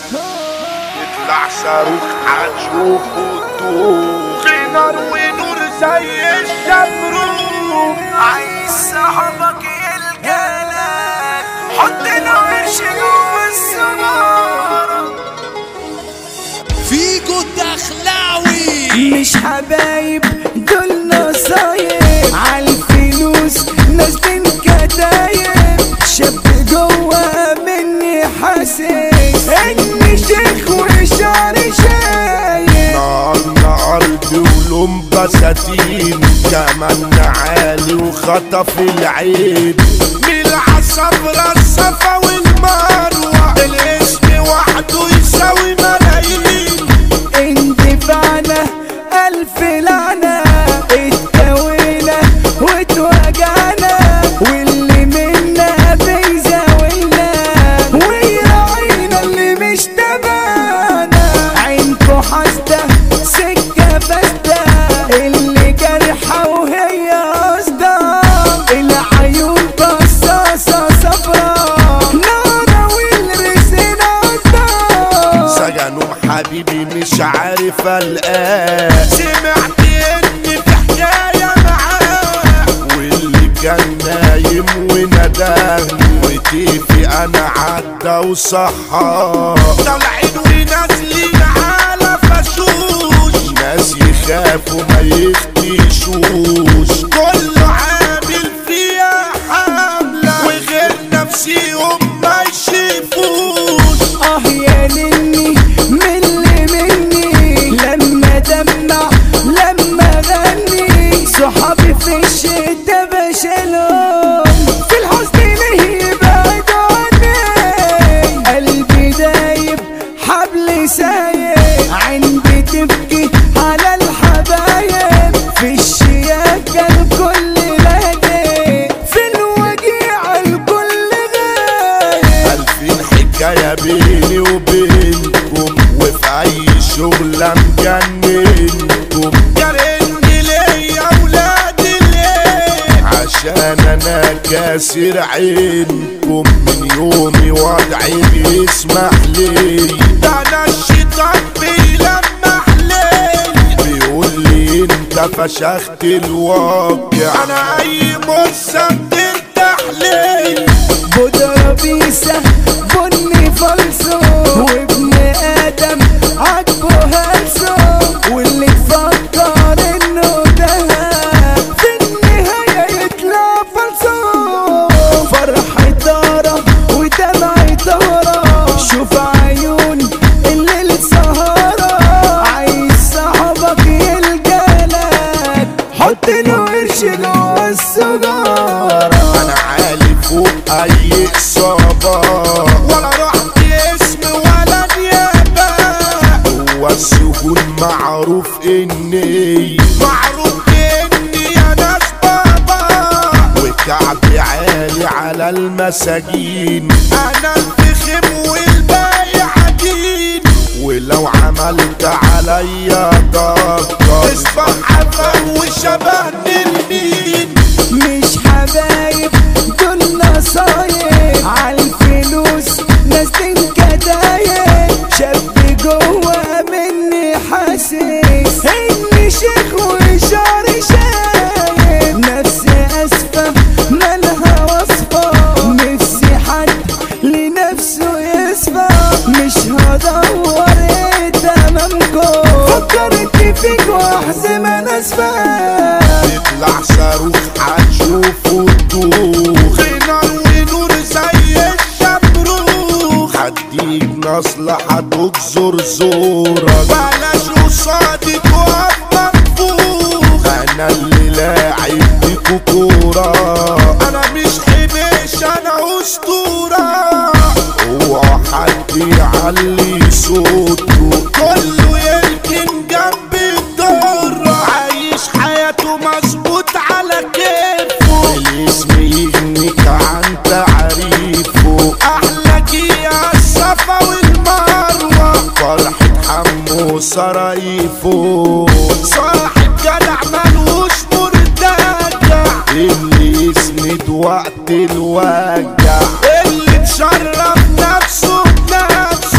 يطلع صاروخ هتشوفه تدوخ في نار ونور زي الشمروخ عايز صاحبك يلقالك حط له قرش جوه السجارة فيجو الدخلاوي مش حبايب دول نصايب عالفلوس ناس بين كتايب شاب جوه مني حاسس اني شيخ وشعري شايب نار ارض ولون بساتين كمان عالي وخطف العين من العصفرة الصفا والمروة الاسم وحده يساوي ملايين اندفعنا الف لعنة اتكوينا واتوجعنا واللي منا بيزاولنا ويراعينا اللي مش تبعنا عينكو حاسدة سكة فاسدة اللي جرحة وهي قصدة العيون بصاصة صفرا نارة والرسين قصدة سجنوا حبيبي مش عارف الآن سمعت ان في حكاية معاه واللي كان نايم ونداني وتيفي انا عدى وصحى طالعين ونازلين على فشوش ناس يخافوا ما يختشوش كله عامل فيها حملة وغير نفسيهم ما يشوفوش اه يا نني ملي مني لما دمع لما غني صحابي في الشتا بشيلهم في الحزن ليه يبعدوا عني قلبي دايب حبل سايب عندي تبكي على الحبايب في الشياكة الكل لاقي في الوجيع الكل غايب ألفين حكاية بيني وبينكم وفي أي شغلة مجننكم جرني ليا ولادي ليه عشان أنا كاسر عينكم من يومي وضعي بيسمح لي ده أنا الشيطان بيلمح لي بيقول لي أنت فشخت الواقع أنا أي مصة بترتاح لي بودرة بيسة بني فلسو وابن ادم عجبه هلسو واللي تفكر انه دهب في النهاية يطلع فلسو فرح طارة ودمع طارة شوف عيون الليل سهرة عايز صاحبك يلقالك حط له قرش جوه السجارة انا عالي فوق اي اصابة ولا رحت اسم ولا نيابة هو السجون معروف اني معروف اني يا ناس بابا وكعبي عالي على المساجين انا الفخم والباقي عجين ولو عملت عليا ضجة اصبح عفا وشبه المين مش حبايب دول نصايب عالفلوس ناس تنكدايب شاب جوه مني حاسس اني شيخ وشعري شايب نفسي اسفة مالها وصفة نفسي حد لنفسه يصفى مش هدور تمامكم فكرت فيك واحزم انا اسفة يطلع صاروخ هتشوفه تدوخ نار ونور زي الشمروخ هديك نصلة هتجزر زورك بلاش قصادي تقف منفوخ انا اللي لاعب بيكو كورة انا مش حبيش انا اسطورة اوعى حد يعلي صوته كله يركن جنب الدور عايش حياته مظبوط على كيفه الاسم يغنيك عن تعريفه احلى يا الصفا والمروه فرحة حمو سرايفه صاحب جدع ملوش مرتجع اللي يسند وقت الوجع اللي تشرف نفسه بنفسه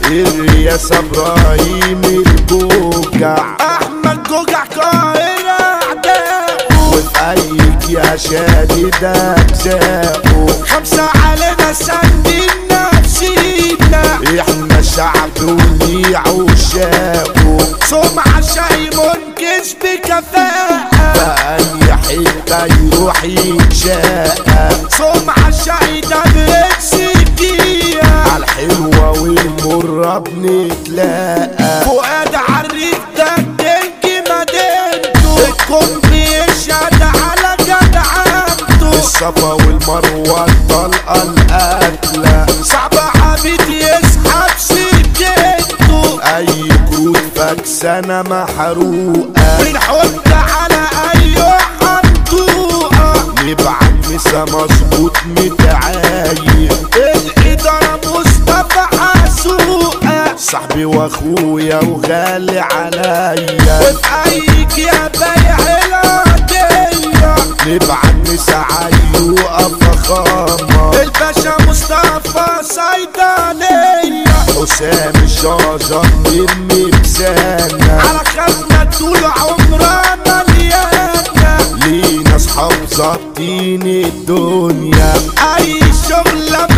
الرياسة ابراهيم الجوجع احمد جوجع قاهرة اعداؤه وفي ايك يا شادد اجزاؤه خمسة علينا سندين نفسينا احنا شعب وليه عشاقه سمعة شاي منكش بكفاءة فأي حتة يروح يتشاقى سمعة شاي ده بنسكية عالحلوة والمرة بنتلاقى فؤاد عريف ده الدنج مدينته الكون بيشهد على جدعنته الصفا والمروة الطلقة القتلة صعب عبيد يسحب سكته أي كروت فاكسانة محروقة بنحط على أي حنطوقة نبعت مسا مظبوط متعايق الإدارة مصطفى حسوقة صاحبي واخويا وغالي عليا وفي يا بايع العادية نبعت مسا عيوقة فخامة الباشا مصطفى صيدلية حسام الشاجر يرمي بسانة على خزنة طول عمرها مليانة لينا اصحاب ظابطين الدنيا اي شغلة